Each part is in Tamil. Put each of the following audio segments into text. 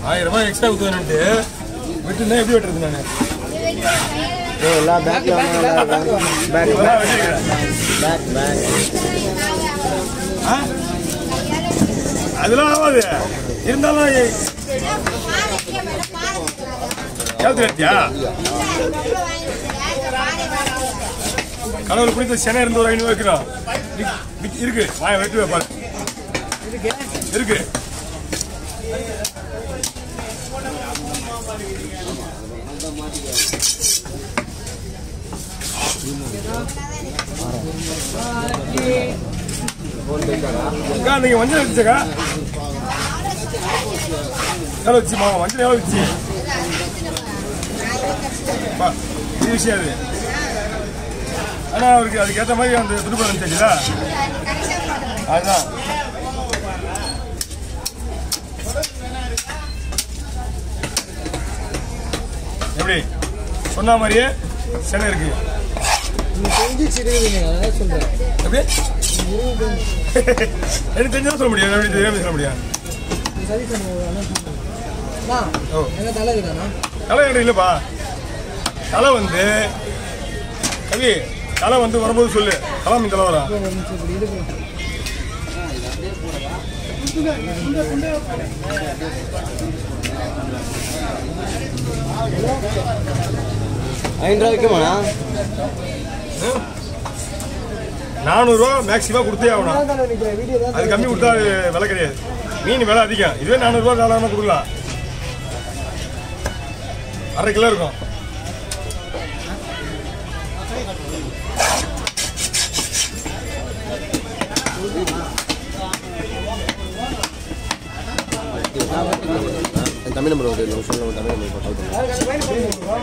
ஆயிரம் ரூபாய் எக்ஸ்ட்ரா கொடுத்துவேன்ட்டு விட்டுனா எப்படி வெட்டுறது நான் ஏய், எல்லா பேக்ல பேக் பேக் பேக் பேக் அதெல்லாம் ஆகாது இருந்தாலும் கேள்வி எடுத்தியா கடவுள் பிடித்த சென்னை இருந்து ஒரு ஐநூறு வைக்கிறோம் இருக்கு- இருக்கு- இருக்கு வாய வெட்டு வைப்பாரு இருக்கு அக்கா நீங்க மஞ்சள் வச்சுக்கா எவ்வளோ வச்சுமா மஞ்சள் எவ்வளோ வச்சு பா, இது விஷயம் அது ஆனா அவருக்கு அதுக்கேற்ற மாதிரி அந்த துடுப்பு தெரியுதா அதுதான் எப்படி சொன்ன மாதிரியே சென்னை இருக்கு செஞ்சு சிரிக்கிறீங்க அதான் சொல்றேன் எப்படி எனக்கு தெரிஞ்சா சொல்ல முடியாது எப்படி தெரியாம சொல்ல முடியாது சரி பண்ணுவோம் ஓ எங்க தலை இருக்கானா தலை என்கிட்ட இல்லைப்பா தலை வந்து கவி தலை வந்து வரும்போது சொல்லு கலாம் தலை வரா ஒரு நிமிஷம் இப்படி இது பண்ணு. ஐநூறுரூவா வைக்குமாண்ணா நானூறுரூவா மேக்ஸிமம் கொடுத்தே ஆகணும் வீடியோ அது கம்மி கொடுத்தா அது விலை கிடையாது மீன் விலை அதிகம் இதுவே நானூறுரூவா தாராளமாக கொடுக்கலாம் அரை கிலோ இருக்கும் தமிழ் நம்பர் ஒரு நிமிஷம் நம்ம தமிழ் நம்பர் கால் பண்ணுங்க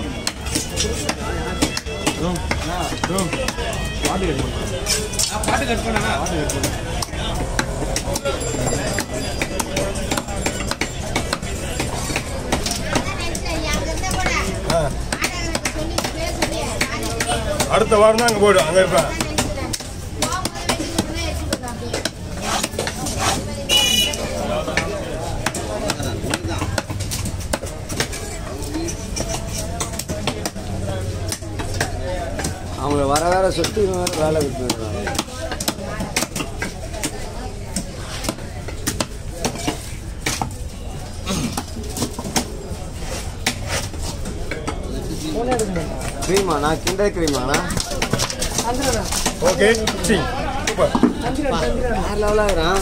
ஆ. அடுத்த வாரம் தான் அங்கே போய்டும் அங்கே இருப்பேன் அவங்க வர வேற சுற்றி வேற வேலை விட்டுருக்காங்க கிரீமாண்ணா கிண்டர் கிரீமாண்ணா ஓகே சரி சூப்பர் வேற லெவலாகிறான்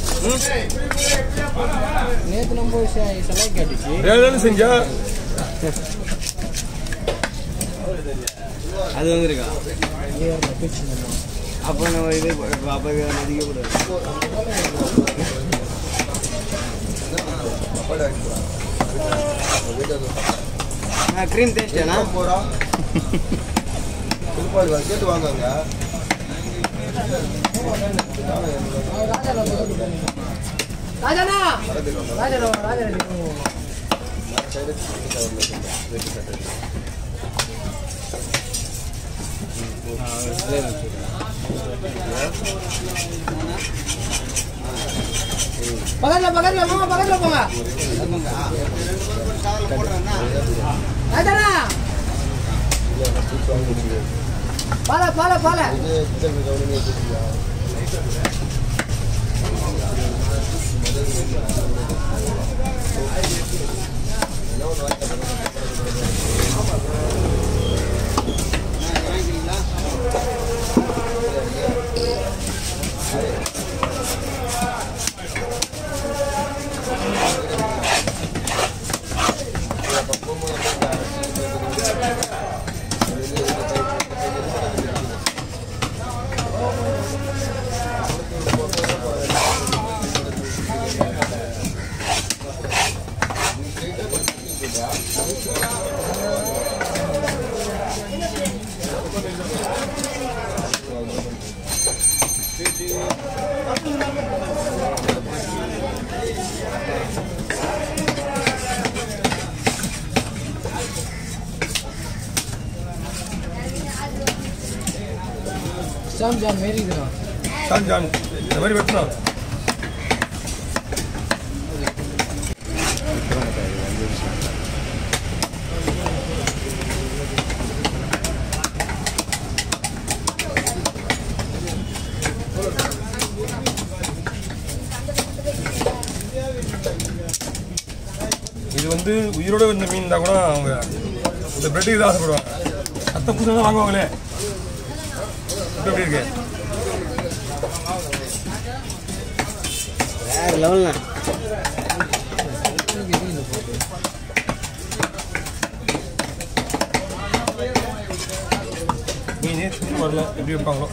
நேற்று நம்ம செலவு கேட்டுச்சு வேலைன்னு செஞ்சா அது வந்துருக்கா அப்போ நம்ம இது அப்போ மதிக்க கூடாது க்ரீம் டேஸ்டேண்ணா போடா திருப்பாடி வா கேட்டு வாங்க ராஜாண்ணா ராஜா ராஜா பக்கத்துல பக்கத்துல மாமா பக்கத்துல போங்க ராஜாண்ணா பால பால பால ஜாம் ஜாம் மாரி இதுதான் ஜான் ஜான் இந்த மாதிரி வெட்டணும் இது வந்து உயிரோட இருந்த மீன் தான் கூட அவங்க இந்த பிரெட்டுக்கு தான் ஆசைப்படுவாங்க அத்தை புதுசாக தான் வாங்குவாங்களே இப்போ எப்படி இருக்கு வேற லெவல்ண்ணா மீனே திரும்பி வரல எப்படி வைப்பாங்களோ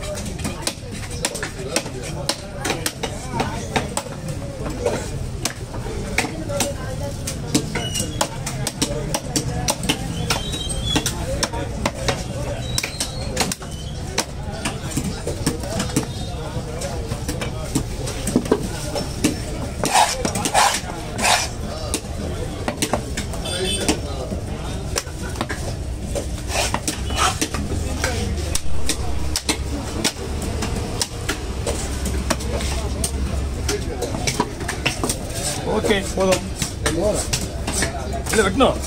ஓகே போதும் இல்லை வெட்டணும்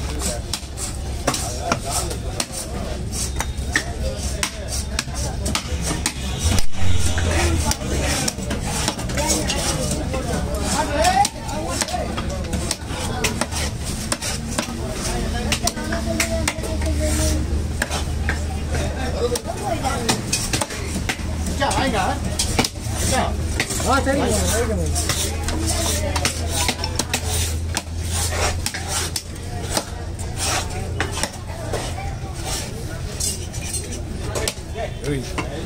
ஏய்.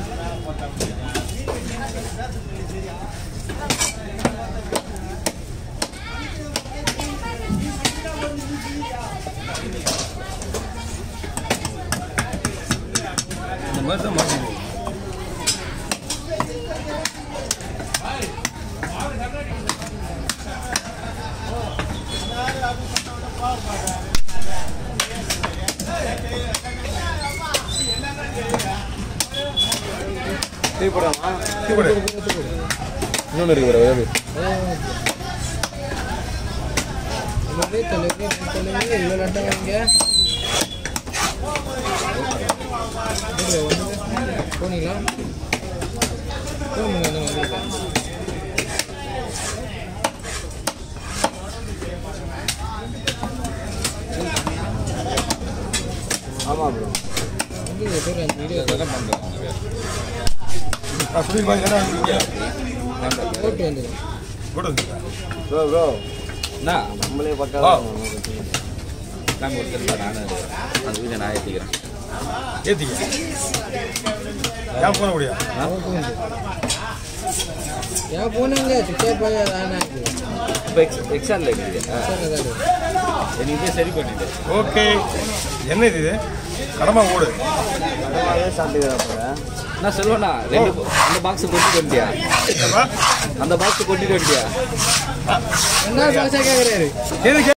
இந்த மாதிரி தான் மாட்டிடுவோம் டீ போடாமா இப்படி இன்னொன்று இருக்கு bro, வேறு போனீங்களா போனீங்களா ஆமாம் ப்ரோ வந்து பேர் அந்த வீடியோ தான் பண்ணுறோம் நான் சொல்லியிருப்பாங்க என்ன இங்கே போட்டு வந்துடும் கூட வந்துருக்கா ப்ரோ ப்ரோ என்ன நம்மளே வா. பக்கா நாங்கள் ஒருத்தர் நானும் அந்த வீட்டை நான் ஏற்றிக்கிறேன் ஏற்றிக்க ஏன் போன முடியும் ஏன் போனாங்க சுத்தே போய் தானே இப்போ எக்ஸ் எக்ஸானில் இருக்குது எனக்கு இதே சரி பண்ணிட்டு ஓகே என்ன இது இது கடமா ஓடு கடமாவே சாப்பிட்டுக்கிறா போல நான் சொல்லுவேண்ணா ரெண்டு அந்த பாக்ஸ் கொட்டிட்டு வந்துட்டியா ஏப்பா? அந்த பாக்ஸ் கொட்டிட்டு வந்துட்டியா என்ன பாஷா கேட்குறாரு எதுக்கு